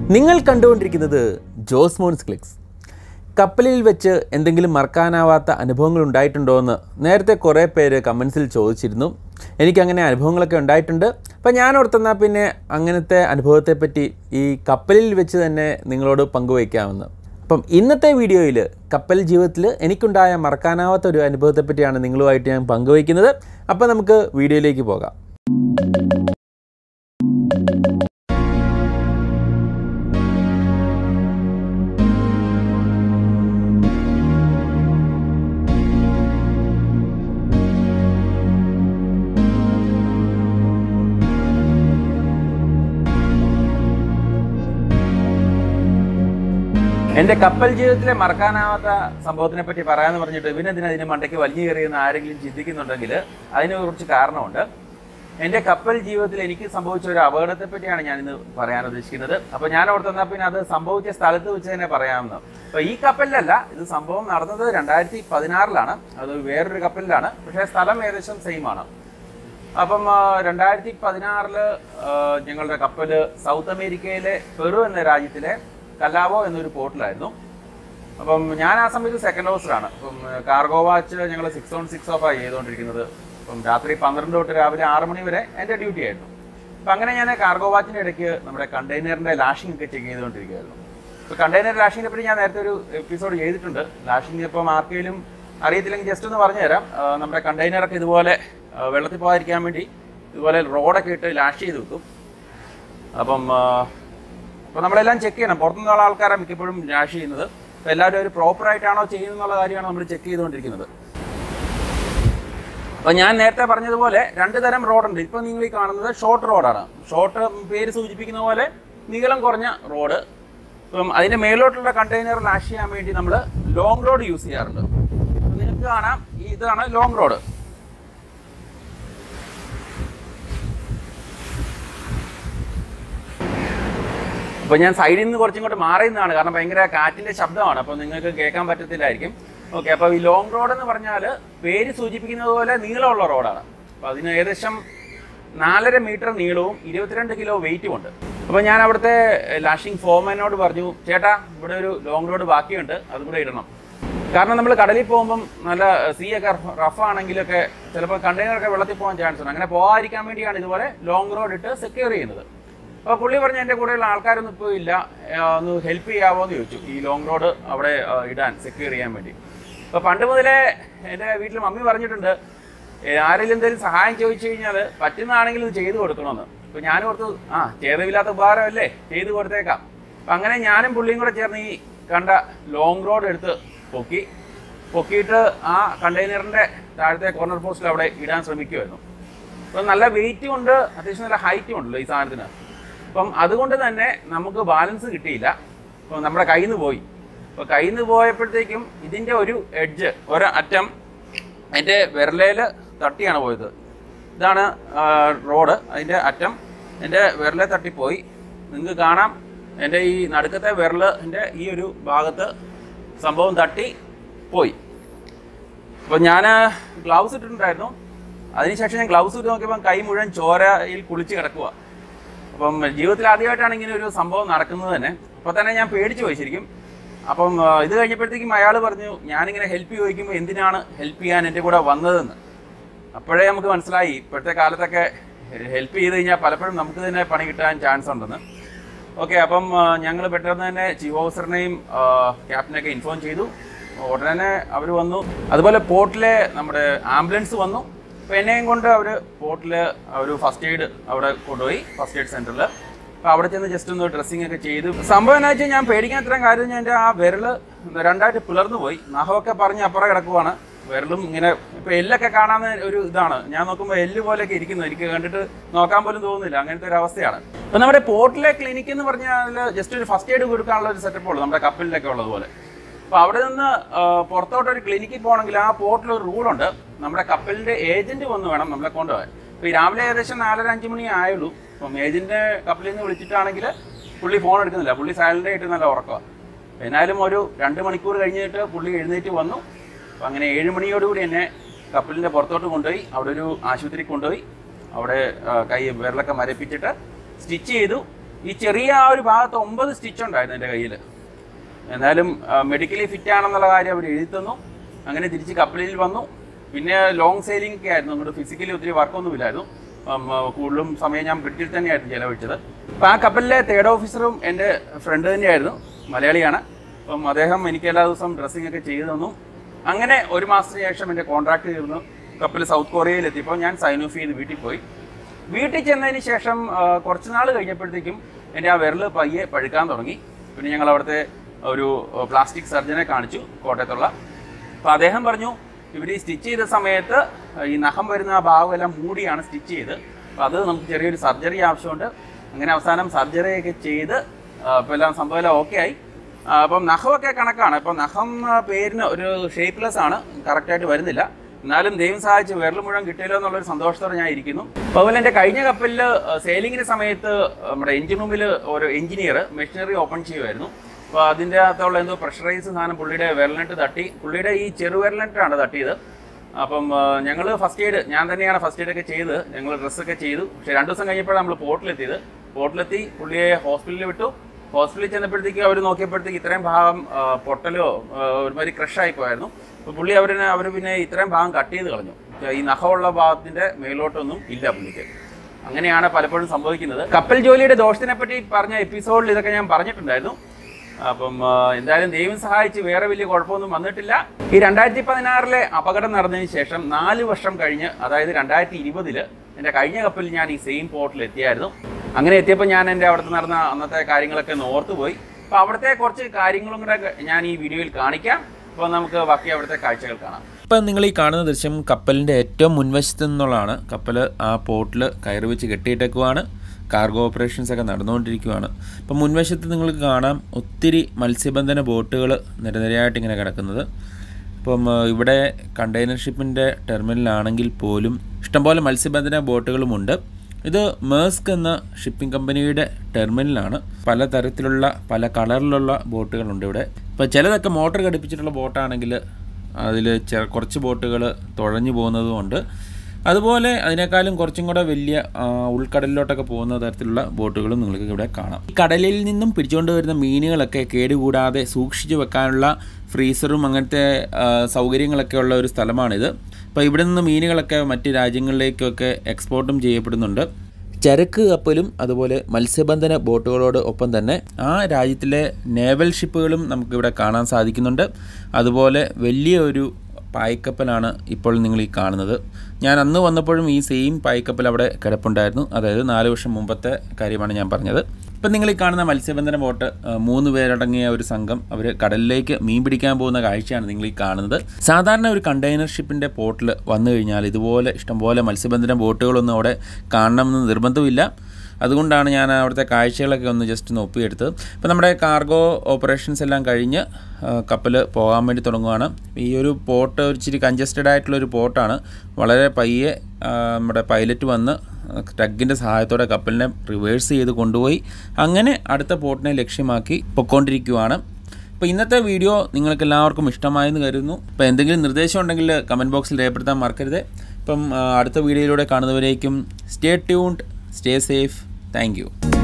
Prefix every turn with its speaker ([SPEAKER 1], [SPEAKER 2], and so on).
[SPEAKER 1] നിങ്ങൾ കണ്ടുകൊണ്ടിരിക്കുന്നത് ജോസ് മോൺസ് ക്ലിക്സ് കപ്പലിൽ വെച്ച് എന്തെങ്കിലും മറക്കാനാവാത്ത അനുഭവങ്ങൾ ഉണ്ടായിട്ടുണ്ടോ എന്ന് നേരത്തെ കുറേ പേര് കമൻസിൽ ചോദിച്ചിരുന്നു എനിക്കങ്ങനെ അനുഭവങ്ങളൊക്കെ ഉണ്ടായിട്ടുണ്ട് അപ്പം ഞാൻ ഓർത്തെന്നാൽ പിന്നെ അങ്ങനത്തെ അനുഭവത്തെപ്പറ്റി ഈ കപ്പലിൽ വെച്ച് തന്നെ നിങ്ങളോട് പങ്കുവയ്ക്കാമെന്ന് അപ്പം ഇന്നത്തെ വീഡിയോയിൽ കപ്പൽ ജീവിതത്തിൽ എനിക്കുണ്ടായ മറക്കാനാവാത്ത ഒരു അനുഭവത്തെപ്പറ്റിയാണ് നിങ്ങളുമായിട്ട് ഞാൻ പങ്കുവയ്ക്കുന്നത് അപ്പോൾ നമുക്ക് വീഡിയോയിലേക്ക് പോകാം എൻ്റെ കപ്പൽ ജീവിതത്തിലെ മറക്കാനാവാത്ത സംഭവത്തിനെ പറ്റി പറയാന്ന് പറഞ്ഞിട്ട് ഇവനെന്തിനാ അതിന് മണ്ടയ്ക്ക് വലിഞ്ഞു കയറിയെന്ന് ആരെങ്കിലും ചിന്തിക്കുന്നുണ്ടെങ്കിൽ അതിന് കുറച്ച് കാരണമുണ്ട് എൻ്റെ കപ്പൽ ജീവിതത്തിൽ എനിക്ക് സംഭവിച്ച ഒരു അപകടത്തെ പറ്റിയാണ് ഞാൻ ഇന്ന് പറയാൻ ഉദ്ദേശിക്കുന്നത് അപ്പോൾ ഞാൻ ഓർത്തെന്നാൽ പിന്നെ അത് സംഭവിച്ച സ്ഥലത്ത് വെച്ച് തന്നെ പറയാമെന്ന് അപ്പോൾ ഈ കപ്പലിലല്ല ഇത് സംഭവം നടന്നത് രണ്ടായിരത്തി പതിനാറിലാണ് അത് വേറൊരു കപ്പലിലാണ് പക്ഷേ സ്ഥലം ഏകദേശം സെയിം ആണ് അപ്പം ആ, രണ്ടായിരത്തി പതിനാറില് ആ, ഞങ്ങളുടെ കപ്പല് സൗത്ത് അമേരിക്കയിലെ പെറു എന്ന രാജ്യത്തിലെ കലാവോ എന്നൊരു പോർട്ടിലായിരുന്നു അപ്പം ഞാൻ ആ സമയത്ത് സെക്കൻഡ് ഓഫീസറാണ് അപ്പം കാർഗോ വാച്ച് ഞങ്ങൾ സിക്സ് ഓൺ സിക്സ് ഓഫാണ് ചെയ്തുകൊണ്ടിരിക്കുന്നത് അപ്പം രാത്രി പന്ത്രണ്ട് തൊട്ട് രാവിലെ ആറ് മണി വരെ എൻ്റെ ഡ്യൂട്ടി ആയിരുന്നു അപ്പം അങ്ങനെ ഞാൻ കാർഗോ വാച്ചിൻ്റെ ഇടയ്ക്ക് നമ്മുടെ കണ്ടെയ്നറിൻ്റെ ലാഷിംഗ് ഒക്കെ ചെക്ക് ചെയ്തുകൊണ്ടിരിക്കുകയായിരുന്നു ഇപ്പോൾ കണ്ടെയ്നർ ലാഷിങ്ങിനെ പറ്റി ഞാൻ നേരത്തെ ഒരു എപ്പിസോഡ് ചെയ്തിട്ടുണ്ട് ലാഷിംഗ് ഇപ്പം ആർക്കെങ്കിലും അറിയത്തില്ലെങ്കിൽ ജസ്റ്റ് ഒന്ന് പറഞ്ഞു തരാം ആ, നമ്മുടെ കണ്ടെയ്നറൊക്കെ ഇതുപോലെ ആ, വെള്ളത്തിൽ പോകാതിരിക്കാൻ വേണ്ടി ഇതുപോലെ റോഡൊക്കെ ഇട്ട് ലാഷ് ചെയ്ത് വെക്കും അപ്പം അപ്പോൾ നമ്മളെല്ലാം ചെക്ക് ചെയ്യണം പുറത്തുനിന്നുള്ള ആൾക്കാരാണ് മിക്കപ്പോഴും ലാഷ് ചെയ്യുന്നത് അപ്പോൾ എല്ലാവരും ഒരു പ്രോപ്പർ ആയിട്ടാണോ ചെയ്യുന്നത് എന്നുള്ള കാര്യമാണ് നമ്മൾ ചെക്ക് ചെയ്തുകൊണ്ടിരിക്കുന്നത് അപ്പോൾ ഞാൻ നേരത്തെ പറഞ്ഞതുപോലെ രണ്ട് തരം റോഡുണ്ട് ഇപ്പോൾ നിങ്ങൾ ഈ കാണുന്നത് ഷോർട്ട് റോഡാണ് ഷോർട്ട് പേര് സൂചിപ്പിക്കുന്ന പോലെ നീളം കുറഞ്ഞ റോഡ് ഇപ്പം അതിൻ്റെ മേലോട്ടുള്ള കണ്ടെയ്നർ ലാഷ് ചെയ്യാൻ വേണ്ടി നമ്മൾ ലോങ് റോഡ് യൂസ് ചെയ്യാറുണ്ട് അപ്പം നിങ്ങൾക്ക് കാണാം ഈ ഇതാണ് ലോങ് റോഡ് അപ്പോൾ ഞാൻ സൈഡിൽ നിന്ന് കുറച്ചും കൂടെ മാറി നിന്നാണ് കാരണം ഭയങ്കര കാറ്റിൻ്റെ ശബ്ദമാണ് അപ്പോൾ നിങ്ങൾക്ക് കേൾക്കാൻ പറ്റത്തില്ലായിരിക്കും ഓക്കെ അപ്പോൾ ഈ ലോങ് റോഡ് എന്ന് പറഞ്ഞാൽ പേര് സൂചിപ്പിക്കുന്നത് പോലെ നീളമുള്ള റോഡാണ് അപ്പോൾ അതിന് ഏകദേശം നാലര മീറ്റർ നീളവും ഇരുപത്തിരണ്ട് കിലോ വെയിറ്റും ഉണ്ട് അപ്പോൾ ഞാൻ അവിടുത്തെ ലാഷിംഗ് ഫോർമാനോട് പറഞ്ഞു ചേട്ടാ ഇവിടെ ഒരു ലോങ് റോഡ് ബാക്കിയുണ്ട് അതും കൂടെ ഇടണം കാരണം നമ്മൾ കടലിൽ പോകുമ്പം നല്ല സീ ഒക്കെ റഫ് ആണെങ്കിലൊക്കെ ചിലപ്പോൾ കണ്ടെയ്നറൊക്കെ വെള്ളത്തിൽ പോകാൻ ചാൻസ് ഉണ്ട് അങ്ങനെ പോകാതിരിക്കാൻ വേണ്ടിയാണ് ഇതുപോലെ ലോങ് റോഡ് ഇട്ട് സെക്യൂർ ചെയ്യുന്നത് അപ്പോൾ പുള്ളി പറഞ്ഞ എൻ്റെ കൂടെയുള്ള ആൾക്കാരൊന്നും ഇപ്പോൾ ഇല്ല ആ, ഒന്ന് ഹെൽപ്പ് ചെയ്യാവോ എന്ന് ചോദിച്ചു ഈ ലോങ് റോഡ് അവിടെ ആ, ഇടാൻ സെക്യൂർ ചെയ്യാൻ വേണ്ടി അപ്പോൾ പണ്ട് മുതലേ എൻ്റെ വീട്ടിൽ മമ്മി പറഞ്ഞിട്ടുണ്ട് ഏ, ആരെങ്കിലും എന്തെങ്കിലും സഹായം ചോദിച്ചു കഴിഞ്ഞാൽ പറ്റുന്നതാണെങ്കിൽ ഇത് ചെയ്തു കൊടുക്കണമെന്ന് അപ്പോൾ ഞാൻ ഓർത്തു ആ ചെയ്തവില്ലാത്ത ഉപകാരമല്ലേ ചെയ്തു കൊടുത്തേക്കാം അപ്പം അങ്ങനെ ഞാനും പുള്ളിയും കൂടെ ചേർന്ന് ഈ കണ്ട ലോങ് റോഡ് എടുത്ത് പൊക്കി പൊക്കിയിട്ട് ആ കണ്ടെയ്നറിൻ്റെ താഴത്തെ കോർണർ പോസ്റ്റിൽ അവിടെ ഇടാൻ ശ്രമിക്കുമായിരുന്നു അപ്പം നല്ല വെയിറ്റും ഉണ്ട് അത്യാവശ്യം നല്ല ഹൈറ്റും ഉണ്ടല്ലോ ഈ സാധനത്തിന് അപ്പം അതുകൊണ്ട് തന്നെ നമുക്ക് ബാലൻസ് കിട്ടിയില്ല അപ്പം നമ്മുടെ കയ്യിൽ നിന്ന് പോയി അപ്പോൾ കയ്യിൽ നിന്ന് പോയപ്പോഴത്തേക്കും ഇതിൻ്റെ ഒരു എഡ്ജ് ഒരു അറ്റം അതിൻ്റെ വിരലയിൽ തട്ടിയാണ് പോയത് ഇതാണ് ആ, റോഡ് അതിൻ്റെ അറ്റം എൻ്റെ വിരലെ തട്ടിപ്പോയി നിങ്ങൾക്ക് കാണാം എൻ്റെ ഈ നടുക്കത്തെ വിരലിൻ്റെ ഈ ഒരു ഭാഗത്ത് സംഭവം തട്ടി പോയി അപ്പോൾ ഞാൻ ഗ്ലൗസ് ഇട്ടിട്ടുണ്ടായിരുന്നു അതിനുശേഷം ഞാൻ ഗ്ലൗസ് ഇട്ട് നോക്കിയപ്പോൾ കൈ മുഴുവൻ ചോരയിൽ കുളിച്ച് കിടക്കുക അപ്പം ജീവിതത്തിൽ ആദ്യമായിട്ടാണ് ഇങ്ങനെ ഒരു സംഭവം നടക്കുന്നത് തന്നെ അപ്പോൾ തന്നെ ഞാൻ പേടിച്ചു പോയി ശരിക്കും അപ്പം ആ, ഇത് കഴിഞ്ഞപ്പോഴത്തേക്കും അയാൾ പറഞ്ഞു ഞാനിങ്ങനെ ഹെൽപ്പ് ചോദിക്കുമ്പോൾ എന്തിനാണ് ഹെൽപ്പ് ചെയ്യാൻ എൻ്റെ കൂടെ വന്നതെന്ന് അപ്പോഴേ നമുക്ക് മനസ്സിലായി ഇപ്പോഴത്തെ കാലത്തൊക്കെ ഹെൽപ്പ് ചെയ്ത് കഴിഞ്ഞാൽ പലപ്പോഴും നമുക്ക് തന്നെ പണി കിട്ടാൻ ചാൻസ് ഉണ്ടെന്ന് ഓക്കെ അപ്പം ഞങ്ങൾ പെട്ടെന്ന് തന്നെ ചീഫ് ഓഫീസറിനെയും ക്യാപ്റ്റനെയൊക്കെ ഇൻഫോം ചെയ്തു ഉടനെ തന്നെ അവർ വന്നു അതുപോലെ പോർട്ടിലെ നമ്മുടെ ആംബുലൻസ് വന്നു അപ്പോൾ എന്നെയും കൊണ്ട് അവർ പോർട്ടിൽ ഒരു ഫസ്റ്റ് എയ്ഡ് അവിടെ കൊണ്ടുപോയി ഫസ്റ്റ് എയ്ഡ് സെൻറ്ററിൽ അപ്പോൾ അവിടെ ചെന്ന് ജസ്റ്റ് ഒന്ന് ഡ്രസ്സിംഗ് ഒക്കെ ചെയ്തു സംഭവം എന്നാ വെച്ചാൽ ഞാൻ പേടിക്കാൻ ഇത്രയും കാര്യം ഞാൻ എൻ്റെ ആ വിരല് രണ്ടായിട്ട് പിളർന്നു പോയി നഖമൊക്കെ പറഞ്ഞ് അപ്പുറം കിടക്കുവാണ് വിരലും ഇങ്ങനെ ഇപ്പൊ എല്ലൊക്കെ കാണാൻ ഒരു ഇതാണ് ഞാൻ നോക്കുമ്പോൾ എല്ല് പോലെയൊക്കെ ഇരിക്കുന്നു എനിക്ക് കണ്ടിട്ട് നോക്കാൻ പോലും തോന്നുന്നില്ല അങ്ങനത്തെ ഒരു അവസ്ഥയാണ് ഇപ്പൊ നമ്മുടെ പോർട്ടിലെ ക്ലിനിക്ക് എന്ന് പറഞ്ഞാൽ ജസ്റ്റ് ഒരു ഫസ്റ്റ് എയ്ഡ് കൊടുക്കാനുള്ള ഒരു സെറ്റപ്പ് ഉള്ളൂ നമ്മുടെ കപ്പലിലൊക്കെ ഉള്ളതുപോലെ അപ്പൊ അവിടെ നിന്ന് ആ, പുറത്തോട്ട് ഒരു ക്ലിനിക്കിൽ പോകണമെങ്കിൽ ആ പോർട്ടിൽ ഒരു റൂളുണ്ട് നമ്മുടെ കപ്പലിന്റെ ഏജന്റ് വന്ന് വേണം നമ്മളെ കൊണ്ടുപോകാൻ ഇപ്പൊ ഈ രാവിലെ ഏകദേശം നാലര അഞ്ച് മണി ആയുള്ളൂ അപ്പം ഏജന്റിനെ കപ്പലിൽ നിന്ന് വിളിച്ചിട്ടാണെങ്കിൽ പുള്ളി ഫോൺ എടുക്കുന്നില്ല പുള്ളി സൈലന്റ് ആയിട്ട് നല്ല ഉറക്കമാണ് എന്നാലും ഒരു രണ്ട് മണിക്കൂർ കഴിഞ്ഞിട്ട് പുള്ളി എഴുന്നേറ്റ് വന്നു അപ്പം അങ്ങനെ ഏഴ് മണിയോടുകൂടി എന്നെ കപ്പലിൻ്റെ പുറത്തോട്ട് കൊണ്ടുപോയി അവിടെ ഒരു ആശുപത്രി കൊണ്ടുപോയി അവിടെ ആ, കൈ വിരലൊക്കെ മരപ്പിച്ചിട്ട് സ്റ്റിച്ച് ചെയ്തു ഈ ചെറിയ ആ ഒരു ഭാഗത്ത് ഒമ്പത് സ്റ്റിച്ച് ഉണ്ടായിരുന്നു എൻ്റെ കയ്യിൽ എന്നാലും മെഡിക്കലി ഫിറ്റ് ആണെന്നുള്ള കാര്യം അവർ എഴുതി തന്നു അങ്ങനെ തിരിച്ച് കപ്പലിൽ വന്നു പിന്നെ ലോങ് സെയിലിംഗ് ഒക്കെ ആയിരുന്നു നമ്മുടെ ഫിസിക്കലി ഒത്തിരി വർക്കൊന്നും ഇല്ലായിരുന്നു ഉം, ആ, കൂടുതലും സമയം ഞാൻ ബ്രിട്ടിൽ തന്നെയായിരുന്നു ചിലവഴിച്ചത് അപ്പോൾ ആ കപ്പലിലെ തേർഡ് ഓഫീസറും എൻ്റെ ഫ്രണ്ട് തന്നെയായിരുന്നു മലയാളിയാണ് അപ്പം അദ്ദേഹം എനിക്ക് എല്ലാ ദിവസവും ഡ്രസ്സിംഗ് ഒക്കെ ചെയ്തു തന്നു അങ്ങനെ ഒരു മാസത്തിന് ശേഷം എൻ്റെ കോൺട്രാക്ട് തീർന്നു കപ്പൽ സൗത്ത് കൊറിയയിലെത്തിയപ്പോൾ ഞാൻ സൈൻ ഓഫ് ചെയ്ത് വീട്ടിൽ പോയി വീട്ടിൽ ചെന്നതിന് ശേഷം ആ, കുറച്ച് നാൾ കഴിഞ്ഞപ്പോഴത്തേക്കും എൻ്റെ ആ വിരൽ പയ്യെ പഴുക്കാൻ തുടങ്ങി പിന്നെ ഞങ്ങൾ അവിടുത്തെ ഒരു പ്ലാസ്റ്റിക് സർജനെ കാണിച്ചു കോട്ടയത്തുള്ള അപ്പോൾ അദ്ദേഹം പറഞ്ഞു ഇവർ ഈ സ്റ്റിച്ച് ചെയ്ത സമയത്ത് ഈ നഖം വരുന്ന ആ ഭാഗമെല്ലാം മൂടിയാണ് സ്റ്റിച്ച് ചെയ്ത് അപ്പോൾ അത് നമുക്ക് ചെറിയൊരു സർജറി ആവശ്യമുണ്ട് അങ്ങനെ അവസാനം സർജറി ഒക്കെ ചെയ്ത് അപ്പോൾ എല്ലാം സംഭവം എല്ലാം ഓക്കെ ആയി ആ, അപ്പം നഖമൊക്കെ കണക്കാണ് ഇപ്പം നഖം ആ, പേരിന് ഒരു ഷേപ്പ്ലെസ് ആണ് കറക്റ്റായിട്ട് വരുന്നില്ല എന്നാലും ദൈവം സഹായിച്ച് വിരൽ മുഴുവൻ കിട്ടിയല്ലോ എന്നുള്ളൊരു സന്തോഷത്തോടെ ഞാൻ ഇരിക്കുന്നു അപ്പോൾ അതുപോലെ എൻ്റെ കഴിഞ്ഞ കപ്പലിൽ സെയിലിങ്ങിൻ്റെ സമയത്ത് നമ്മുടെ എഞ്ചിൻ റൂമിൽ ഒരു എഞ്ചിനീയർ മെഷീനറി ഓപ്പൺ ചെയ്യുമായിരുന്നു അപ്പോൾ അതിൻ്റെ അകത്തുള്ള എന്തോ പ്രഷറൈസ് സാധനം പുള്ളിയുടെ വിരലിനിട്ട് തട്ടി പുള്ളിയുടെ ഈ ചെറുവിരലിനിട്ടാണ് തട്ടിയത് അപ്പം ഞങ്ങൾ ഫസ്റ്റ് എയ്ഡ് ഞാൻ തന്നെയാണ് ഫസ്റ്റ് എയ്ഡ് ഒക്കെ ചെയ്ത് ഞങ്ങൾ ഡ്രസ്സൊക്കെ ചെയ്തു പക്ഷേ രണ്ട് ദിവസം കഴിഞ്ഞപ്പോഴാണ് നമ്മൾ പോർട്ടിലെത്തിയത് പോർട്ടിലെത്തി പുള്ളിയെ ഹോസ്പിറ്റലിൽ വിട്ടു ഹോസ്പിറ്റലിൽ ചെന്നപ്പോഴത്തേക്ക് അവർ നോക്കിയപ്പോഴത്തേക്ക് ഇത്രയും ഭാഗം ആ, പൊട്ടലോ ആ, ഒരുമാതിരി ക്രഷായി പോയായിരുന്നു അപ്പോൾ പുള്ളി അവരിനെ അവർ പിന്നെ ഇത്രയും ഭാഗം കട്ട് ചെയ്ത് കളഞ്ഞു ഈ നഖമുള്ള ഭാഗത്തിൻ്റെ മേലോട്ടൊന്നും ഇല്ല പുള്ളിക്ക് അങ്ങനെയാണ് പലപ്പോഴും സംഭവിക്കുന്നത് കപ്പൽ ജോലിയുടെ ദോഷത്തിനെ പറ്റി പറഞ്ഞ എപ്പിസോഡിൽ ഇതൊക്കെ ഞാൻ പറഞ്ഞിട്ടുണ്ടായിരുന്നു അപ്പം ആ, എന്തായാലും ദൈവം സഹായിച്ച് വേറെ വലിയ കുഴപ്പമൊന്നും വന്നിട്ടില്ല ഈ രണ്ടായിരത്തി പതിനാറിലെ അപകടം നടന്നതിന് ശേഷം നാല് വർഷം കഴിഞ്ഞ് അതായത് രണ്ടായിരത്തി ഇരുപതില് എൻ്റെ കഴിഞ്ഞ കപ്പലിൽ ഞാൻ ഈ സെയിം പോർട്ടിൽ എത്തിയായിരുന്നു അങ്ങനെ എത്തിയപ്പോൾ ഞാൻ എൻ്റെ അവിടുത്തെ നടന്ന അന്നത്തെ കാര്യങ്ങളൊക്കെ ഒന്ന് ഓർത്തു പോയി അപ്പോൾ അവിടുത്തെ കുറച്ച് കാര്യങ്ങളും കൂടെ ഞാൻ ഈ വീഡിയോയിൽ കാണിക്കാം അപ്പോൾ നമുക്ക് ബാക്കി അവിടുത്തെ കാഴ്ചകൾ കാണാം
[SPEAKER 2] ഇപ്പം നിങ്ങൾ ഈ കാണുന്ന ദൃശ്യം കപ്പലിൻ്റെ ഏറ്റവും മുൻവശത്ത് നിന്നുള്ളതാണ് കപ്പൽ ആ പോർട്ടിൽ കയറി വെച്ച് കെട്ടിയിട്ടേക്കുവാണ് കാർഗോ ഓപ്പറേഷൻസ് ഒക്കെ നടന്നുകൊണ്ടിരിക്കുവാണ് ഇപ്പം മുൻവശത്ത് നിങ്ങൾക്ക് കാണാം ഒത്തിരി മത്സ്യബന്ധന ബോട്ടുകൾ നിരനിരയായിട്ട് ഇങ്ങനെ കിടക്കുന്നത് ഇപ്പം ആ, ഇവിടെ കണ്ടെയ്നർ ഷിപ്പിൻ്റെ ടെർമിനലാണെങ്കിൽ പോലും ഇഷ്ടംപോലെ മത്സ്യബന്ധന ബോട്ടുകളുമുണ്ട് ഇത് മേസ്ക് എന്ന ഷിപ്പിംഗ് കമ്പനിയുടെ ടെർമിനലാണ് പല തരത്തിലുള്ള പല കളറിലുള്ള ബോട്ടുകളുണ്ട് ഇവിടെ ഇപ്പോൾ ചിലതൊക്കെ മോട്ടോർ ഘടിപ്പിച്ചിട്ടുള്ള ബോട്ടാണെങ്കിൽ അതിൽ കുറച്ച് ബോട്ടുകൾ തുഴഞ്ഞു പോകുന്നതുമുണ്ട് അതുപോലെ അതിനേക്കാളും കുറച്ചും കൂടെ വലിയ ആ, ഉൾക്കടലിലോട്ടൊക്കെ പോകുന്ന തരത്തിലുള്ള ബോട്ടുകളും നിങ്ങൾക്ക് ഇവിടെ കാണാം ഈ കടലിൽ നിന്നും പിടിച്ചുകൊണ്ട് വരുന്ന മീനുകളൊക്കെ കേടുകൂടാതെ സൂക്ഷിച്ചു വെക്കാനുള്ള ഫ്രീസറും അങ്ങനത്തെ ആ, സൗകര്യങ്ങളൊക്കെ ഉള്ള ഒരു സ്ഥലമാണിത് അപ്പോൾ ഇവിടെ നിന്ന് മീനുകളൊക്കെ മറ്റ് രാജ്യങ്ങളിലേക്കൊക്കെ എക്സ്പോർട്ടും ചെയ്യപ്പെടുന്നുണ്ട് ചരക്ക് കപ്പലും അതുപോലെ മത്സ്യബന്ധന ബോട്ടുകളോട് ഒപ്പം തന്നെ ആ രാജ്യത്തിലെ നേവൽ ഷിപ്പുകളും നമുക്കിവിടെ കാണാൻ സാധിക്കുന്നുണ്ട് അതുപോലെ വലിയ ഒരു പായ്ക്കപ്പലാണ് ഇപ്പോൾ നിങ്ങൾ ഈ കാണുന്നത് ഞാൻ അന്ന് വന്നപ്പോഴും ഈ സെയിം പായ്ക്കപ്പൽ അവിടെ കിടപ്പുണ്ടായിരുന്നു അതായത് നാല് വർഷം മുമ്പത്തെ കാര്യമാണ് ഞാൻ പറഞ്ഞത് ഇപ്പം നിങ്ങൾ ഈ കാണുന്ന മത്സ്യബന്ധന ബോട്ട് ആ, മൂന്ന് പേരടങ്ങിയ ഒരു സംഘം അവർ കടലിലേക്ക് മീൻ പിടിക്കാൻ പോകുന്ന കാഴ്ചയാണ് നിങ്ങൾ ഈ കാണുന്നത് സാധാരണ ഒരു കണ്ടെയ്നർ ഷിപ്പിൻ്റെ പോർട്ടിൽ വന്നു കഴിഞ്ഞാൽ ഇതുപോലെ ഇഷ്ടംപോലെ മത്സ്യബന്ധന ബോട്ടുകളൊന്നും അവിടെ കാണണമെന്ന് നിർബന്ധമില്ല അതുകൊണ്ടാണ് ഞാൻ അവിടുത്തെ കാഴ്ചകളൊക്കെ ഒന്ന് ജസ്റ്റ് ഒന്ന് ഒപ്പിയെടുത്തത് ഇപ്പോൾ നമ്മുടെ കാർഗോ ഓപ്പറേഷൻസ് എല്ലാം കഴിഞ്ഞ് കപ്പൽ പോകാൻ വേണ്ടി തുടങ്ങുകയാണ് ഈ ഒരു പോർട്ട് ഒരു ഇച്ചിരി കഞ്ചസ്റ്റഡ് ആയിട്ടുള്ള ഒരു പോർട്ടാണ് വളരെ പയ്യെ ആ, നമ്മുടെ പൈലറ്റ് വന്ന് ടഗിൻ്റെ സഹായത്തോടെ കപ്പലിനെ റിവേഴ്സ് ചെയ്ത് കൊണ്ടുപോയി അങ്ങനെ അടുത്ത പോർട്ടിനെ ലക്ഷ്യമാക്കി പൊയ്ക്കൊണ്ടിരിക്കുകയാണ് അപ്പോൾ ഇന്നത്തെ വീഡിയോ നിങ്ങൾക്ക് എല്ലാവർക്കും ഇഷ്ടമായെന്ന് കരുതുന്നു അപ്പോൾ എന്തെങ്കിലും നിർദ്ദേശം ഉണ്ടെങ്കിൽ കമൻറ്റ് ബോക്സിൽ രേഖപ്പെടുത്താൻ മറക്കരുത് ഇപ്പം ആ, അടുത്ത വീഡിയോയിലൂടെ കാണുന്നവരേക്കും stay tuned stay safe thank U